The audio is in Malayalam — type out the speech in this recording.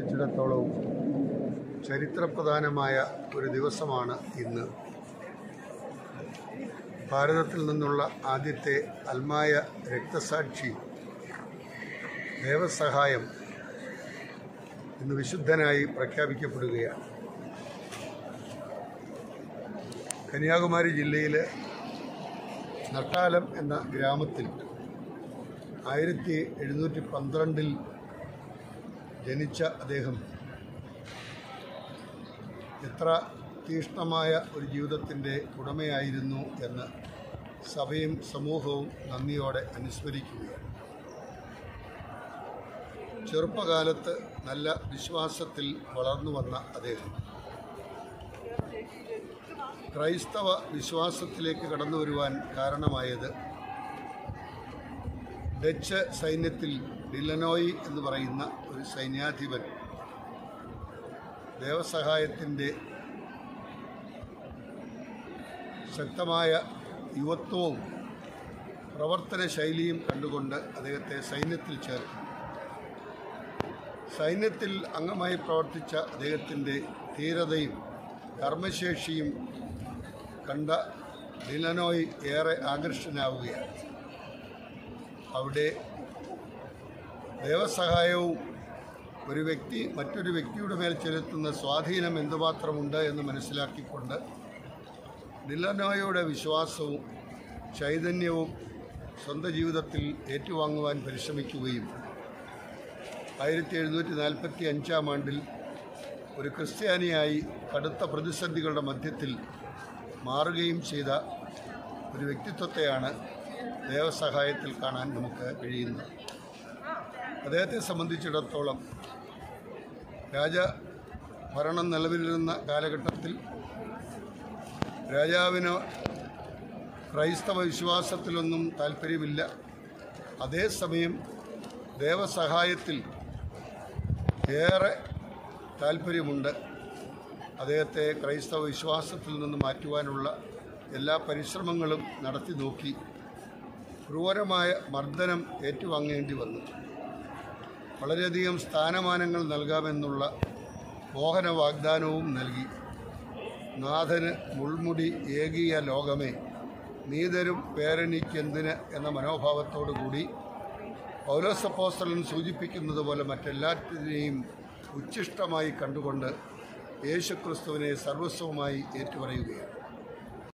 സംബന്ധിച്ചിടത്തോളവും ചരിത്രപ്രധാനമായ ഒരു ദിവസമാണ് ഇന്ന് ഭാരതത്തിൽ നിന്നുള്ള ആദ്യത്തെ അൽമായ രക്തസാക്ഷി ദേവസഹായം ഇന്ന് വിശുദ്ധനായി പ്രഖ്യാപിക്കപ്പെടുകയാണ് കന്യാകുമാരി ജില്ലയിലെ നട്ടാലം എന്ന ഗ്രാമത്തിൽ ആയിരത്തി എഴുന്നൂറ്റി പന്ത്രണ്ടിൽ ജനിച്ച അദ്ദേഹം എത്ര തീഷ്ണമായ ഒരു ജീവിതത്തിൻ്റെ ഉടമയായിരുന്നു എന്ന് സഭയും സമൂഹവും നന്ദിയോടെ അനുസ്മരിക്കുകയാണ് ചെറുപ്പകാലത്ത് നല്ല വിശ്വാസത്തിൽ വളർന്നു വന്ന അദ്ദേഹം ക്രൈസ്തവ വിശ്വാസത്തിലേക്ക് കടന്നു വരുവാൻ കാരണമായത് ഡച്ച് സൈന്യത്തിൽ ഡിലനോയി എന്ന് പറയുന്ന ഒരു സൈന്യാധിപൻ ദേവസഹായത്തിൻ്റെ ശക്തമായ യുവത്വവും പ്രവർത്തന ശൈലിയും കണ്ടുകൊണ്ട് അദ്ദേഹത്തെ സൈന്യത്തിൽ ചേർത്തു സൈന്യത്തിൽ അംഗമായി പ്രവർത്തിച്ച അദ്ദേഹത്തിൻ്റെ ധീരതയും കർമ്മശേഷിയും കണ്ട ഡിലനോയ് ഏറെ ആകർഷനാവുകയാണ് അവിടെ ദേവസഹായവും ഒരു വ്യക്തി മറ്റൊരു വ്യക്തിയുടെ മേൽ ചെലുത്തുന്ന സ്വാധീനം എന്തുമാത്രമുണ്ട് എന്ന് മനസ്സിലാക്കിക്കൊണ്ട് ഡിലനോയുടെ വിശ്വാസവും ചൈതന്യവും സ്വന്തം ജീവിതത്തിൽ ഏറ്റുവാങ്ങുവാൻ പരിശ്രമിക്കുകയും ആയിരത്തി എഴുന്നൂറ്റി നാൽപ്പത്തി അഞ്ചാം ആണ്ടിൽ ഒരു ക്രിസ്ത്യാനിയായി കടുത്ത പ്രതിസന്ധികളുടെ മധ്യത്തിൽ മാറുകയും ചെയ്ത ഒരു വ്യക്തിത്വത്തെയാണ് ദേവസഹായത്തിൽ കാണാൻ നമുക്ക് കഴിയുന്നത് അദ്ദേഹത്തെ സംബന്ധിച്ചിടത്തോളം രാജ ഭരണം നിലവിലിരുന്ന കാലഘട്ടത്തിൽ രാജാവിന് ക്രൈസ്തവ വിശ്വാസത്തിലൊന്നും താല്പര്യമില്ല അതേസമയം ദേവസഹായത്തിൽ ഏറെ താല്പര്യമുണ്ട് അദ്ദേഹത്തെ ക്രൈസ്തവ വിശ്വാസത്തിൽ നിന്ന് മാറ്റുവാനുള്ള എല്ലാ പരിശ്രമങ്ങളും നടത്തി നോക്കി ക്രൂരമായ മർദ്ദനം ഏറ്റുവാങ്ങേണ്ടി വന്നു വളരെയധികം സ്ഥാനമാനങ്ങൾ നൽകാമെന്നുള്ള മോഹന വാഗ്ദാനവും നൽകി നാഥന് മുൾമുടി ഏകിയ ലോകമേ നീതരും പേരനിക്കെന്തിന് എന്ന മനോഭാവത്തോടു കൂടി പൗലോസപ്പോസ്തലൻ സൂചിപ്പിക്കുന്നത് പോലെ മറ്റെല്ലാറ്റിനെയും ഉച്ഛിഷ്ടമായി കണ്ടുകൊണ്ട് യേശുക്രിസ്തുവിനെ സർവസ്വമായി ഏറ്റുപറയുകയാണ്